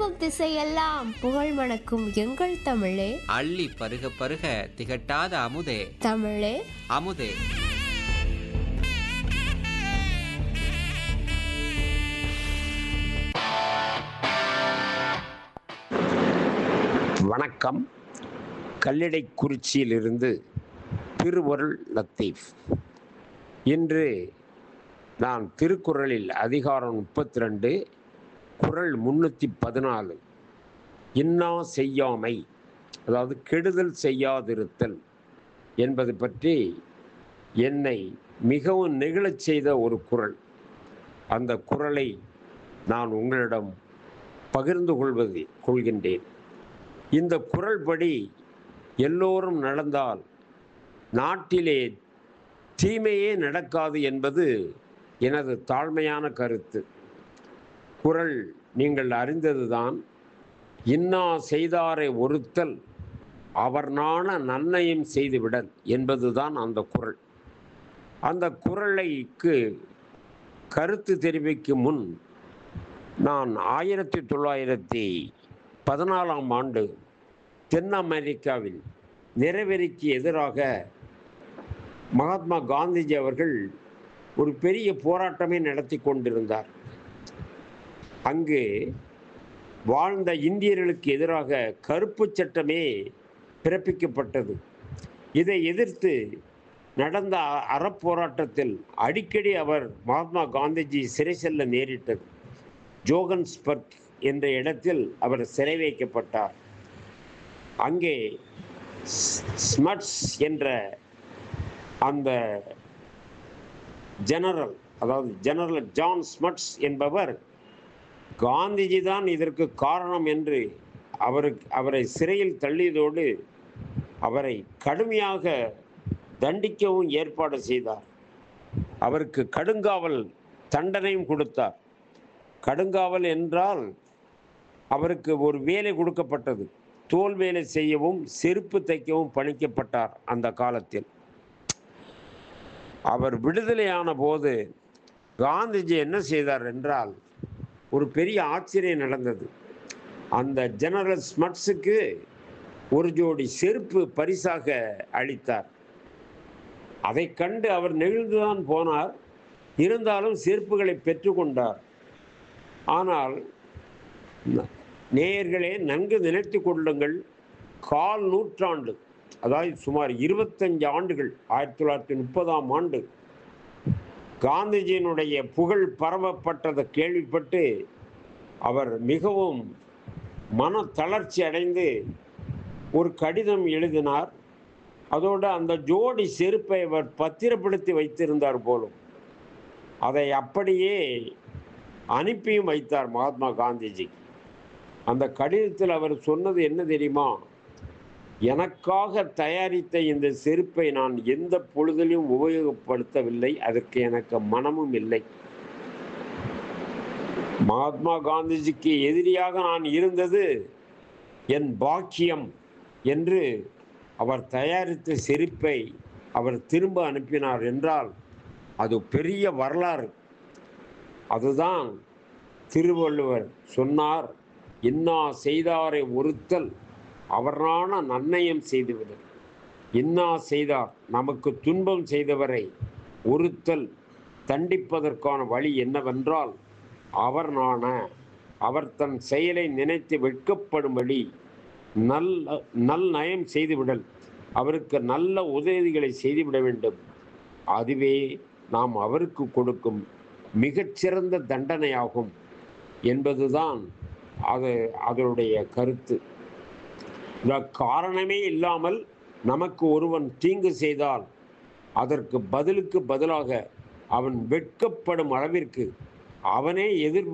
திரும்பும் திசையெல்லாம் புகழ் மணக்கும் எங்கள் தமிழே அள்ளி பருக பருக திகட்டாத அமுதே தமிழே அமுதே வணக்கம் கல்லிடைக்குறிச்சியிலிருந்து திருவருள் லத்தீஃப் இன்று நான் திருக்குறளில் அதிகாரம் முப்பத்தி ரெண்டு குறள் முன்னூற்றி பதினாலு இன்னா செய்யாமை அதாவது கெடுதல் செய்யாதிருத்தல் என்பது பற்றி என்னை மிகவும் நெகிழச் செய்த ஒரு குறள் அந்த குறளை நான் உங்களிடம் பகிர்ந்து கொள்வது கொள்கின்றேன் இந்த குறள் படி எல்லோரும் நடந்தால் நாட்டிலே தீமையே நடக்காது என்பது எனது தாழ்மையான கருத்து குறள் நீங்கள் அறிந்ததுதான் இன்னா செய்தாரை ஒருத்தல் அவர் நாண நன்மையும் செய்துவிடல் என்பதுதான் அந்த குறள் அந்த குறளைக்கு கருத்து தெரிவிக்கும் முன் நான் ஆயிரத்தி தொள்ளாயிரத்தி பதினாலாம் ஆண்டு தென் அமெரிக்காவில் நிறவெறிக்கு எதிராக மகாத்மா காந்திஜி அவர்கள் ஒரு பெரிய போராட்டமே நடத்தி கொண்டிருந்தார் அங்கு வாழ்ந்த இந்தியர்களுக்கு எதிராக கருப்பு சட்டமே பிறப்பிக்கப்பட்டது இதை எதிர்த்து நடந்த அ- அறப்போராட்டத்தில் அடிக்கடி அவர் மகாத்மா காந்திஜி சிறை செல்ல நேரிட்டது ஜோகன்ஸ்பர்க் என்ற இடத்தில் அவர் சிறை வைக்கப்பட்டார் அங்கே ஸ்- ஸ்மட்ஸ் என்ற அந்த ஜெனரல் அதாவது ஜெனரல் ஜான் ஸ்மட்ஸ் என்பவர் காந்திஜி தான் இதற்கு காரணம் என்று அவருக்கு அவரை சிறையில் தள்ளியதோடு அவரை கடுமையாக தண்டிக்கவும் ஏற்பாடு செய்தார் அவருக்கு கடுங்காவல் தண்டனையும் கொடுத்தார் கடுங்காவல் என்றால் அவருக்கு ஒரு வேலை கொடுக்கப்பட்டது தோல் வேலை செய்யவும் செருப்பு தைக்கவும் பணிக்கப்பட்டார் அந்த காலத்தில் அவர் விடுதலையான போது காந்திஜி என்ன செய்தார் என்றால் ஒரு பெரிய ஆச்சரியம் நடந்தது அந்த ஜெனரல் ஸ்மட்ஸுக்கு ஒரு ஜோடி செருப்பு பரிசாக அளித்தார் அதை கண்டு அவர் நெகிழ்ந்துதான் போனார் இருந்தாலும் செருப்புகளை பெற்றுக்கொண்டார் ஆனால் ந- நேயர்களே நன்கு நினைத்து கொள்ளுங்கள் கால் நூற்றாண்டு அதாவது சுமார் இருபத்தஞ்சு ஆண்டுகள் ஆயிரத்தி தொள்ளாயிரத்தி முப்பதாம் ஆண்டு காந்திஜியினுடைய புகழ் பரவப்பட்டதை கேள்விப்பட்டு அவர் மிகவும் மன தளர்ச்சி அடைந்து ஒரு கடிதம் எழுதினார் அதோடு அந்த ஜோடி செருப்பை அவர் பத்திரப்படுத்தி வைத்திருந்தார் போலும் அதை அப்படியே அனுப்பியும் வைத்தார் மகாத்மா காந்திஜி அந்த கடிதத்தில் அவர் சொன்னது என்ன தெரியுமா எனக்காக தயாரித்த இந்த செருப்பை நான் எந்த பொழுதிலும் உபயோகப்படுத்தவில்லை அதற்கு எனக்கு மனமும் இல்லை மகாத்மா காந்திஜிக்கு எதிரியாக நான் இருந்தது என் பாக்கியம் என்று அவர் தயாரித்த செருப்பை அவர் திரும்ப அனுப்பினார் என்றால் அது பெரிய வரலாறு அதுதான் திருவள்ளுவர் சொன்னார் இன்னா செய்தாரை ஒருத்தல் அவரான நன்னயம் செய்துவிடு இன்னா செய்தார் நமக்கு துன்பம் செய்தவரை ஒருத்தல் தண்டிப்பதற்கான வழி என்னவென்றால் அவர் நாண அவர் தன் செயலை நினைத்து வெட்கப்படும்படி நல்ல நல் நயம் செய்துவிடல் அவருக்கு நல்ல உதவிகளை செய்துவிட வேண்டும் அதுவே நாம் அவருக்கு கொடுக்கும் மிகச்சிறந்த தண்டனையாகும் என்பதுதான் அது அதனுடைய கருத்து இந்த காரணமே இல்லாமல் நமக்கு ஒருவன் தீங்கு செய்தால் அதற்கு பதிலுக்கு பதிலாக அவன் வெட்கப்படும் அளவிற்கு அவனே எதிர்